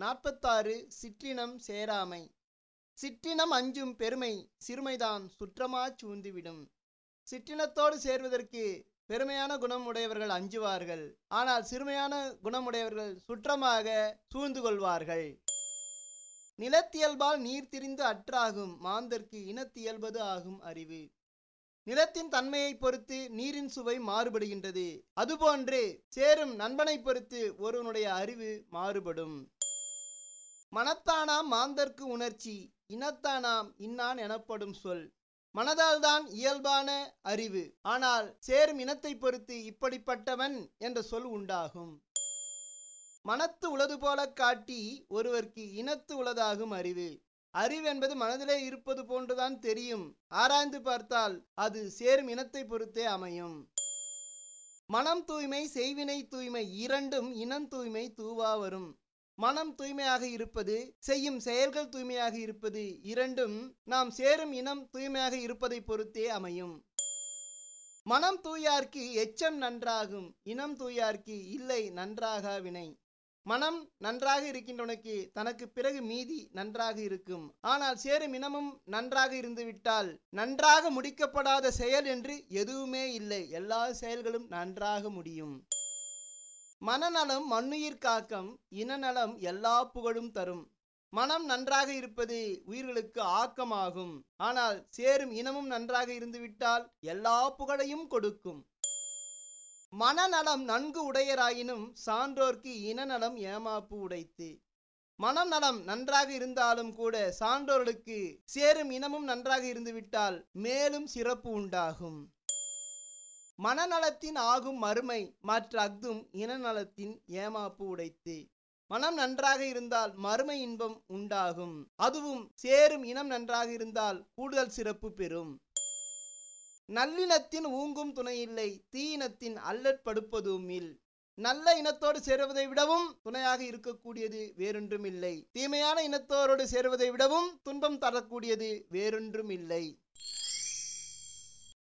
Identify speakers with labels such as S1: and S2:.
S1: நாற்பத்தாறு சிற்றினம் சேராமை சிற்றினம் அஞ்சும் பெருமை சிறுமைதான் சுற்றமாச் சூழ்ந்துவிடும் சிற்றினத்தோடு சேர்வதற்கு பெருமையான குணம் உடையவர்கள் அஞ்சுவார்கள் ஆனால் சிறுமையான குணமுடையவர்கள் சுற்றமாக சூழ்ந்து கொள்வார்கள் நிலத்தியல்பால் நீர் திரிந்து அற்றாகும் மாந்தர்க்கு இனத்தியல்பது ஆகும் அறிவு நிலத்தின் தன்மையை பொறுத்து நீரின் சுவை மாறுபடுகின்றது அதுபோன்று சேரும் நண்பனை பொறுத்து ஒருவனுடைய அறிவு மாறுபடும் மனத்தானாம் மாந்தர்க்கு உணர்ச்சி இனத்தானாம் இன்னான் எனப்படும் சொல் மனதால்தான் இயல்பான அறிவு ஆனால் சேரும் இனத்தை பொறுத்து இப்படிப்பட்டவன் என்ற சொல் உண்டாகும் மனத்து உளது போல காட்டி ஒருவர்க்கு இனத்து உளதாகும் அறிவு அறிவு என்பது மனதிலே இருப்பது போன்றுதான் தெரியும் ஆராய்ந்து பார்த்தால் அது சேரும் இனத்தை பொறுத்தே அமையும் மனம் தூய்மை செய்வினை தூய்மை இரண்டும் இனம் தூய்மை தூவா வரும் மனம் தூய்மையாக இருப்பது செய்யும் செயல்கள் தூய்மையாக இருப்பது இரண்டும் நாம் சேரும் இனம் தூய்மையாக இருப்பதை பொறுத்தே அமையும் மனம் தூயார்க்கு எச்சம் நன்றாகும் இனம் தூயார்க்கு இல்லை நன்றாக வினை மனம் நன்றாக இருக்கின்றவனுக்கு தனக்கு பிறகு மீதி நன்றாக இருக்கும் ஆனால் சேரும் இனமும் நன்றாக இருந்துவிட்டால் நன்றாக முடிக்கப்படாத செயல் என்று எதுவுமே இல்லை எல்லா செயல்களும் நன்றாக முடியும் மனநலம் மண்ணுயிர் காக்கம் இனநலம் எல்லா புகழும் தரும் மனம் நன்றாக இருப்பது உயிர்களுக்கு ஆக்கமாகும் ஆனால் சேரும் இனமும் நன்றாக இருந்துவிட்டால் எல்லா புகழையும் கொடுக்கும் மனநலம் நன்கு உடையராயினும் சான்றோர்க்கு இனநலம் ஏமாப்பு உடைத்து மனம் நலம் நன்றாக இருந்தாலும் கூட சான்றோர்களுக்கு சேரும் இனமும் நன்றாக இருந்துவிட்டால் மேலும் சிறப்பு உண்டாகும் மனநலத்தின் ஆகும் மறுமை மற்ற அஃதும் இனநலத்தின் ஏமாப்பு உடைத்து மனம் நன்றாக இருந்தால் மறுமை இன்பம் உண்டாகும் அதுவும் சேரும் இனம் நன்றாக இருந்தால் கூடுதல் சிறப்பு பெறும் நல்லினத்தின் ஊங்கும் துணையில்லை தீயினத்தின் அல்லற்படுப்பதும் இல் நல்ல இனத்தோடு சேருவதை விடவும் துணையாக இருக்கக்கூடியது வேறொன்றும் இல்லை தீமையான இனத்தோரோடு சேருவதை விடவும் துன்பம் தரக்கூடியது வேறொன்றும் இல்லை